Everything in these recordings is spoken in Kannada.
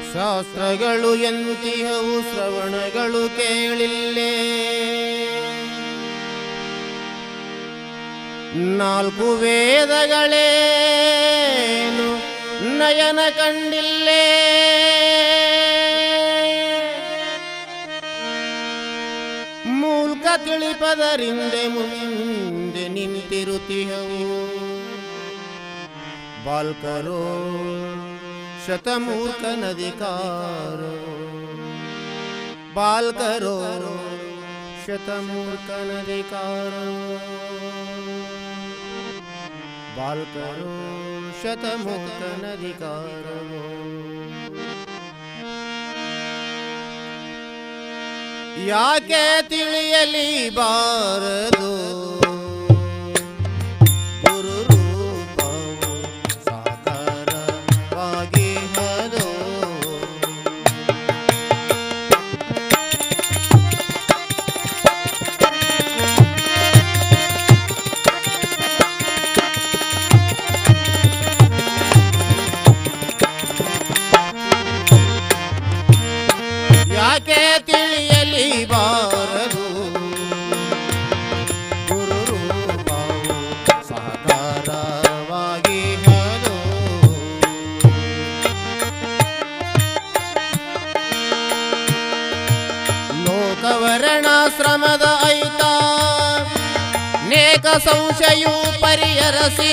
ಶಾಸ್ತ್ರಗಳು ಎಂತಿಹವು ಶ್ರವಣಗಳು ಕೇಳಿಲ್ಲೇ ನಾಲ್ಕು ವೇದಗಳೇನು ನಯನ ಕಂಡಿಲ್ಲೇ ಮೂಲ್ಕ ತಿಳಿಪದರಿಂದೆ ಮುಂದೆ ನಿಂತಿರುತ್ತಿಹವು ಬಾಲ್ಕರೋ ಶತಮೂರ್ಖ ನದಿಕಾರ ಬಾಲ್ಕರೋ ಶತಮೂರ್ಖ ನದಿಕಾರ ಬಾಲ್ಕರೋ ಶತಮೂರ್ಖ ನದಿಕಾರ ಯಾಕೆ ತಿಳಿಯಲಿ ಬಾರದು ಗುರು ರೂಪವು ಸಾಕಾರವಾಗಿ ಹದು ಯಾಕೆ ತಿಳಿಯಲಿ ಬಾರದು ಗುರು ರೂಪವು ಸಾಕಾರವಾಗಿ ಹದು ಲೋಕವರ್ಣಾಶ್ರಮದ ಐತ ನೇಕ ಸಂಶಯು ಪರಿಹರಸಿ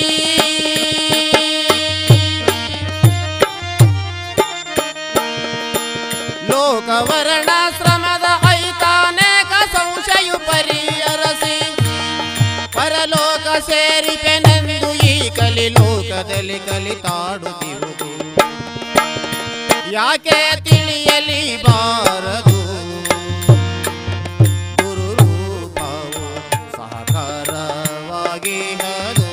ಲೋಕವರ್ಣಾಶ್ರಮದ ಐತ ನೇಕ ಸಂಶಯು ಪರಿಹರಸಿ ಪರಲೋಕ ಸೇರಿಪೆನೆಂದು ಈ ಕಲಿ ಲೋಕದಲ್ಲಿ ಕಲಿತಾಡುತ್ತಿರುವುದು ಯಾಕೆ ತಿಳಿಯಲಿ ಬಾರದು ಗುರು ರೂಪವು ಸಹಕಾರವಾಗಿ ಹದು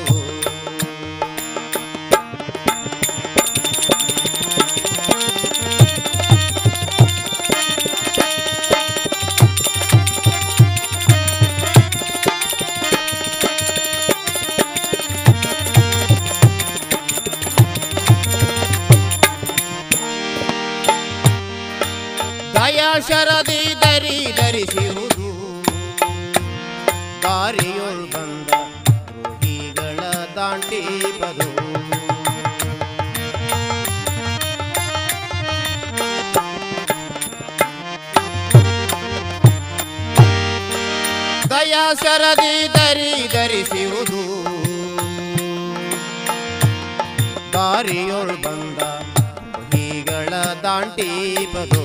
ದಯಾ ಶರದಿ ದರಿ ಧರಿಸಿರುವುದು ದಾರಿಯೊಳ್ ಬಂದ ರೋಗಿಗಳ ದಾಂಟಿ ಬದು ದಯಾ ಶರದಿ ದರಿ ಧರಿಸಿರುವುದು ದಾರಿಯೊಳ್ ಬಂದ ರೋಗಿಗಳ ದಾಂಟಿ ಬದು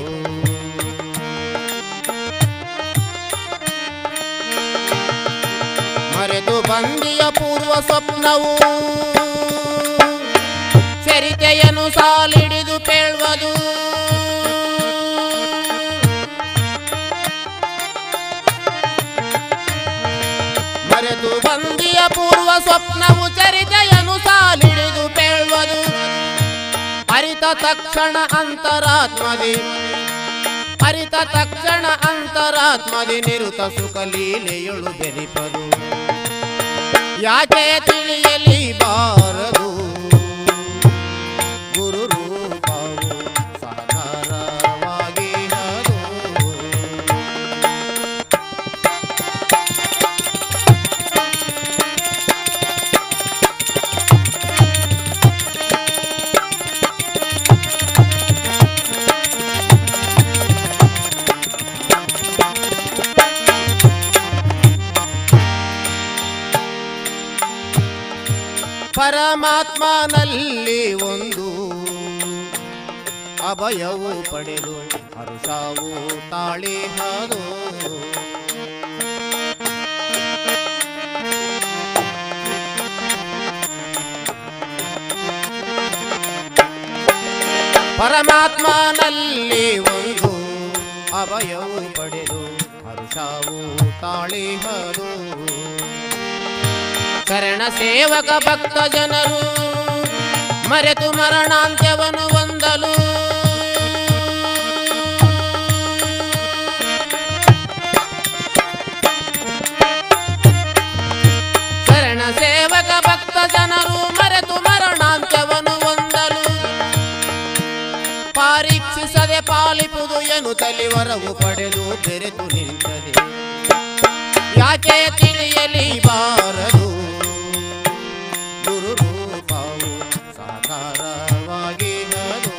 ಮರೆತು ಬಂದಿಯ ಪೂರ್ವ ಸ್ವಪ್ನವು ಚರಿತೆಯನ್ನು ಸಾಲಿಡಿದು ಪೇಳ್ವದು ಮರೆತು ಬಂದಿಯ ಪೂರ್ವ ಸ್ವಪ್ನವು ಚರಿತೆಯನ್ನು ಸಾಲಿಡಿದು ಪೇಳ್ವದು ಅರಿತ ತಕ್ಷಣ ಅಂತರಾತ್ಮದಿ ಅರಿತ ತಕ್ಷಣ ಅಂತರಾತ್ಮದಿ ನಿರುತ ಸುಖ ಲೀಲೆಯೊಳು ಬೆರಿಪದು ಯಾಕೆ ತಿಳಿಯಲಿ ಬಾರದು ಗುರು ರೂಪವು ಸಾಕಾರವಾಗಿ ಹದು ಪರಮಾತ್ಮನಲ್ಲಿ ಒಂದು ಅಭಯವು ಪಡೆದು ಹರುಷವು ತಾಳಿ ಹದು ಪರಮಾತ್ಮನಲ್ಲಿ ಒಂದು ಅಭಯವು ಪಡೆದು ಹರುಷವು ತಾಳಿ ಹದು ಶರಣ ಸೇವಕ ಭಕ್ತ ಜನರು ಮರೆತು ಮರಣಾಂತ್ಯವನ್ನು ಹೊಂದಲು ಶರಣ ಸೇವಕ ಭಕ್ತ ಜನರು ಮರೆತು ಮರಣಾಂತ್ಯವನ್ನು ಹೊಂದಲು ಪರೀಕ್ಷಿಸದೆ ಪಾಲಿಪುದು ಎನು ತಲಿವರವು ಪಡೆದು ಬೆರೆತು ನಿಂತದೆ ಯಾಕೆ ತಿಳಿಯಲಿ ಬಾರದು ಗುರು ರೂಪವು ಸಾಕಾರವಾಗಿ ಹರು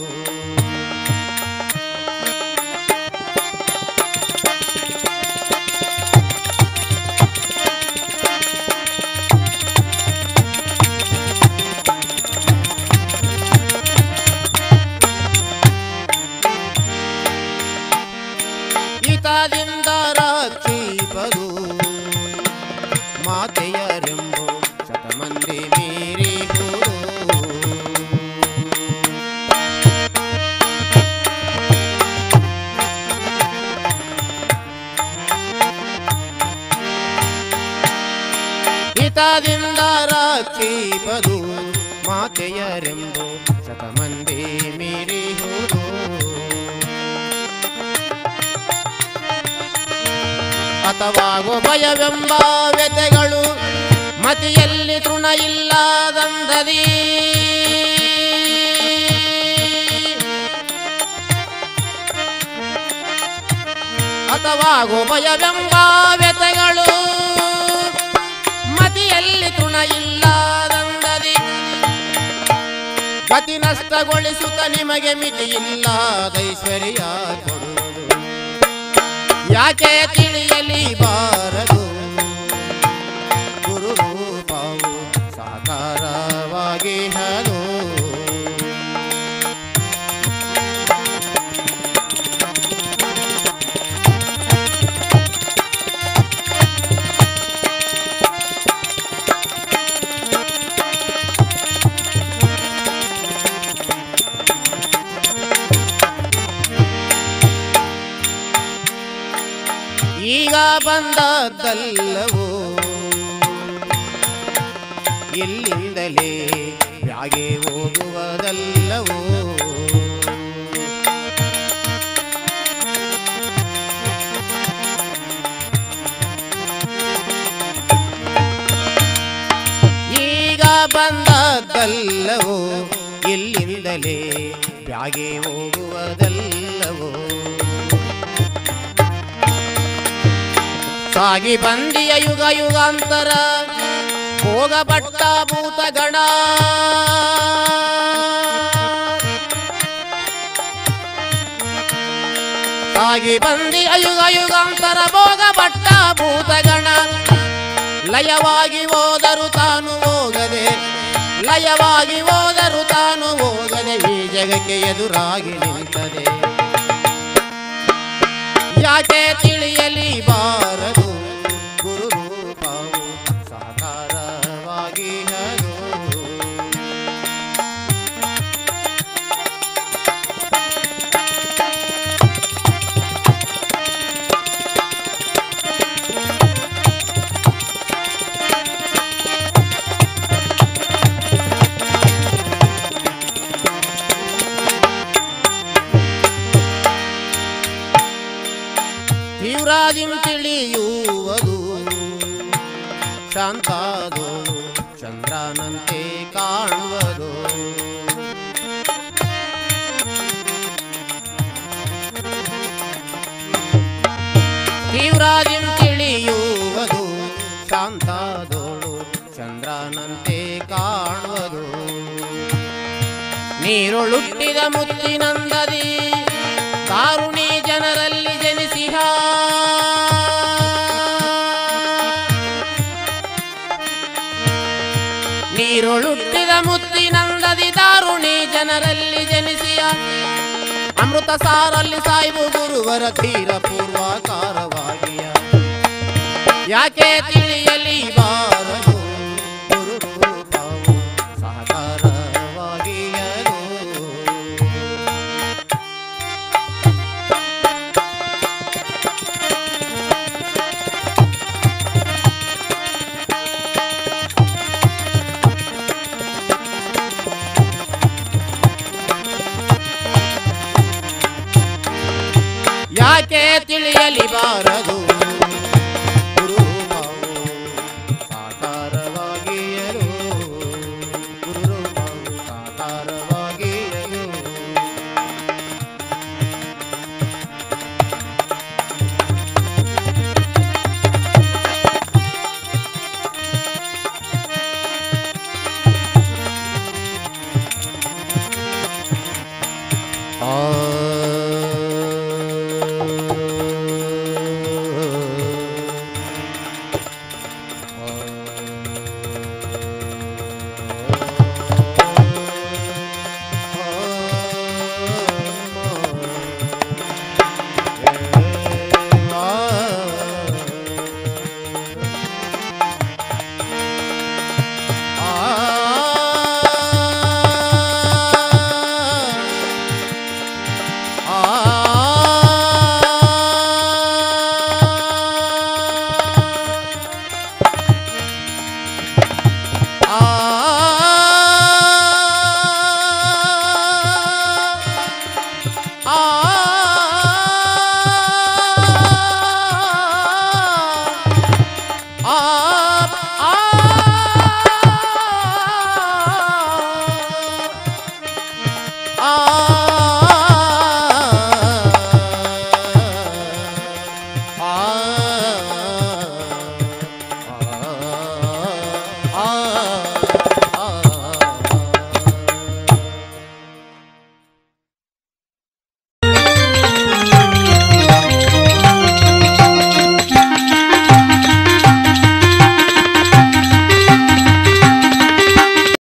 ಹಿತದಿಂದ ರಕ್ಷಿಪದು ಮಾತೆಯರೆಂಬು ಶತಮಂದಿ ಮೀರಿ ಹಿತದಿಂದ ರಕ್ಷಿಪದು ಮಾತೆಯರೆಂಬು ಶತಮಂದಿ ಮೀರಿ ಹೋದು ಅಥವಾಗೋ ಭಯವೆಂಬ ವ್ಯತೆಗಳು ಮತಿಯಲ್ಲಿ ತೃಣ ಇಲ್ಲದಂದದಿ ಅಥವಾಗೋ ಭಯವೆಂಬ ವ್ಯತೆಗಳು ಮತಿಯಲ್ಲಿ ತೃಣ ಇಲ್ಲದಂದದಿ ಗತಿ ನಷ್ಟಗೊಳಿಸುತ್ತ ನಿಮಗೆ ಮಿತಿ ಇಲ್ಲದೈಶ್ವರ್ಯ ಕೊಡುವುದು ಯಾಕೆ ತಿಳಿಯಲಿ ಬಾರದು ಗುರು ರೂಪವು ಸಾಕಾರವಾಗಿ ಹರು ಈಗ ಬಂದದ್ದಲ್ಲವೋ ಇಲ್ಲಿಂದಲೇ ಯಾಗೆ ಹೋಗುವುದಲ್ಲವೋ ಈಗ ಬಂದದ್ದಲ್ಲವೋ ಇಲ್ಲಿಂದಲೇ ಬ್ಯಾಗೆ ಹೋಗುವುದಲ್ಲವೋ ಸಾಗಿ ಬಂದಿಯ ಯುಗ ಯುಗಾಂತರ ಹೋಗಬಟ್ಟ ಭೂತಗಣ ಸಾಗಿ ಬಂದಿಯ ಯುಗ ಯುಗಾಂತರ ಭೋಗಬಟ್ಟ ಭೂತಗಣ ಲಯವಾಗಿ ಹೋದರು ತಾನು ಹೋಗದೆ ಲಯವಾಗಿ ಹೋದರು ತಾನು ಹೋಗದೆ ಈ ಜಗಕ್ಕೆ ಎದುರಾಗಿ ನಿಂತದೆ ಯಾಕೆ ತಿಳಿಯಲಿ ಬಾರದು ಗುರು ರೂಪವು ಸಾಕಾರವಾಗಿ ಹರು ತೀವ್ರಾದಿಂ ತಿಳಿಯುವುದು ಶಾಂತಾದು ಚಂದ್ರನಂತೆ ಕಾಣುವುದು ತೀವ್ರಾದಿಂ ತಿಳಿಯುವುದು ಶಾಂತಾದೋಳು ಚಂದ್ರನಂತೆ ಕಾಣುವುದು ನೀರುಳುಟ್ಟಿದ ಮುತ್ತಿನಂದದಿ ಕಾರುಣಿ ಜನರಲ್ಲಿ ಜನಿಸಿಹ ನೀರುಳುಟ್ಟಿದ ಮುತ್ತಿನಂದದಿ ದಾರುಣಿ ಜನರಲ್ಲಿ ಜನಿಸಿಯ ಅಮೃತ ಸಾರಲ್ಲಿ ಸಾಯಿಬು ಗುರುವರ ತೀರ ಪೂರ್ವಾಕಾರವಾಗಿಯ ಯಾಕೆ ತಿಳಿಯಲಿ ಬಾರದು ಗುರು ರೂಪವು ಸಹಕಾರವಾಗಿಯದು ಯಾಕೆ ತಿಳಿಯಲಿ ಬಾರದು ಗುರು ರೂಪವು ಸಾಕಾರವಾಗಿಯರು ಗುರು ರೂಪವು ಸಾಕಾರವಾಗಿಯರು ಆ